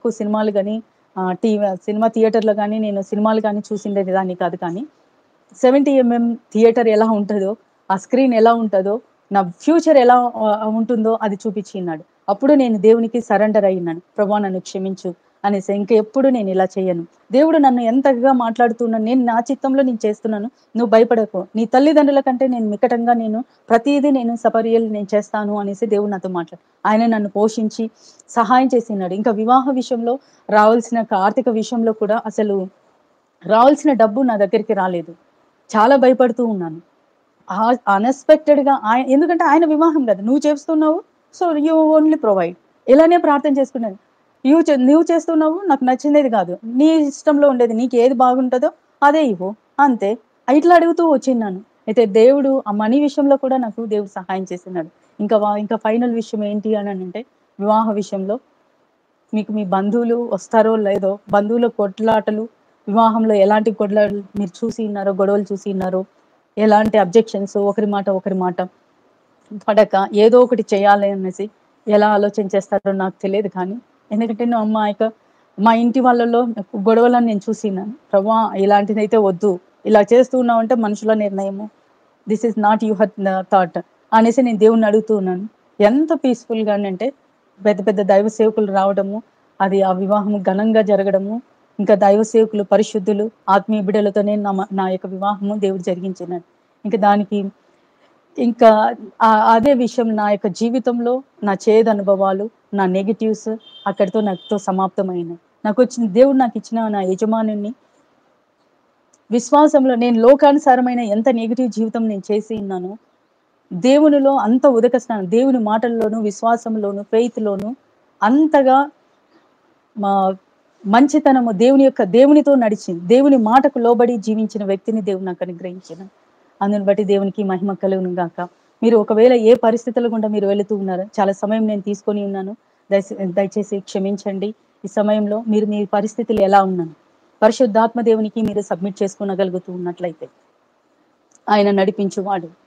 ఎక్కువ సినిమాలు కానీ టీవీ సినిమా థియేటర్లో కానీ నేను సినిమాలు కానీ చూసిండేది దాన్ని కాదు కానీ సెవెంటీ ఎంఎం థియేటర్ ఎలా ఉంటుందో ఆ స్క్రీన్ ఎలా ఉంటుందో నా ఫ్యూచర్ ఎలా ఆ, ఉంటుందో అది చూపించిన్నాడు అప్పుడు నేను దేవునికి సరెండర్ అయినాను ప్రభా నన్ను క్షమించు అనేసి ఇంకెప్పుడు నేను ఇలా చేయను దేవుడు నన్ను ఎంతగా మాట్లాడుతున్నాను నేను నా చిత్తంలో నేను చేస్తున్నాను నువ్వు భయపడకు నీ తల్లిదండ్రుల కంటే నేను మికటంగా నేను ప్రతిదీ నేను సపర్యలు నేను చేస్తాను అనేసి దేవుడు నాతో మాట్లాడు ఆయన నన్ను పోషించి సహాయం చేసినాడు ఇంకా వివాహ విషయంలో రావాల్సిన ఆర్థిక విషయంలో కూడా అసలు రావాల్సిన డబ్బు నా దగ్గరికి రాలేదు చాలా భయపడుతూ ఉన్నాను అన్ఎక్స్పెక్టెడ్ గా ఆయన ఎందుకంటే ఆయన వివాహం కదా నువ్వు చేస్తున్నావు సో యూ ఓన్లీ ప్రొవైడ్ ఇలానే ప్రార్థన చేసుకున్నాను యూ చే- నువ్వు చేస్తున్నావు నాకు నచ్చిందేది కాదు నీ ఇష్టంలో ఉండేది నీకు ఏది బాగుంటుందో అదే ఇవ్వు అంతే ఇట్లా అడుగుతూ వచ్చిన్నాను అయితే దేవుడు ఆ మనీ విషయంలో కూడా నాకు దేవుడు సహాయం చేస్తున్నాడు ఇంకా వా- ఇంకా ఫైనల్ విషయం ఏంటి అని అంటే వివాహ విషయంలో మీకు మీ బంధువులు వస్తారో లేదో బంధువుల కొట్లాటలు వివాహంలో ఎలాంటి కొట్లాటలు మీరు చూసి ఉన్నారో గొడవలు చూసి ఉన్నారో ఎలాంటి అబ్జెక్షన్స్ ఒకరి మాట ఒకరి మాట పడక ఏదో ఒకటి చేయాలి అనేసి ఎలా ఆలోచన చేస్తారో నాకు తెలియదు కానీ ఎందుకంటే నువ్వు అమ్మ ఇక మా ఇంటి వాళ్ళలో గొడవలను నేను చూసినాను ప్రభా ఇలాంటిది అయితే వద్దు ఇలా చేస్తూ ఉన్నావంటే మనుషుల నిర్ణయము this is not your thought అనేసి నేను దేవుణ్ణి అడుగుతూ ఉన్నాను ఎంత పీస్ఫుల్గా అంటే పెద్ద పెద్ద దైవ సేవకులు రావడము అది ఆ వివాహము ఘనంగా జరగడము ఇంకా దైవ సేవకులు పరిశుద్ధులు ఆత్మీయ బిడ్డలతోనే నా మ- నా యొక్క వివాహము దేవుడు జరిగించినాడు ఇంకా దానికి ఇంకా ఆ- అదే విషయం నా యొక్క జీవితంలో నా చేదు అనుభవాలు నా నెగిటివ్స్ అక్కడితో నాతో సమాప్తమైనాయి నాకు వచ్చిన దేవుడు నాకు ఇచ్చిన నా యజమానుని విశ్వాసంలో నేను లోకానుసారమైన ఎంత నెగిటివ్ జీవితం నేను చేసి ఉన్నానో దేవునిలో అంత ఉదక స్నానం దేవుని మాటల్లోను విశ్వాసంలోను ఫెయిత్లోను అంతగా మా మంచితనము దేవుని యొక్క దేవునితో నడిచింది దేవుని మాటకు లోబడి జీవించిన వ్యక్తిని దేవుడు నాకు అనుగ్రహించిన అందుని బట్టి దేవునికి మహిమ కలుగును గాక మీరు ఒకవేళ ఏ పరిస్థితుల గుండా మీరు వెళుతూ ఉన్నారు చాలా సమయం నేను తీసుకొని ఉన్నాను దయచే- దయచేసి క్షమించండి ఈ సమయంలో మీరు మీ పరిస్థితులు ఎలా ఉన్నాను పరిశుద్ధాత్మ దేవునికి మీరు సబ్మిట్ చేసుకోనగలుగుతూ ఉన్నట్లయితే ఆయన నడిపించువాడు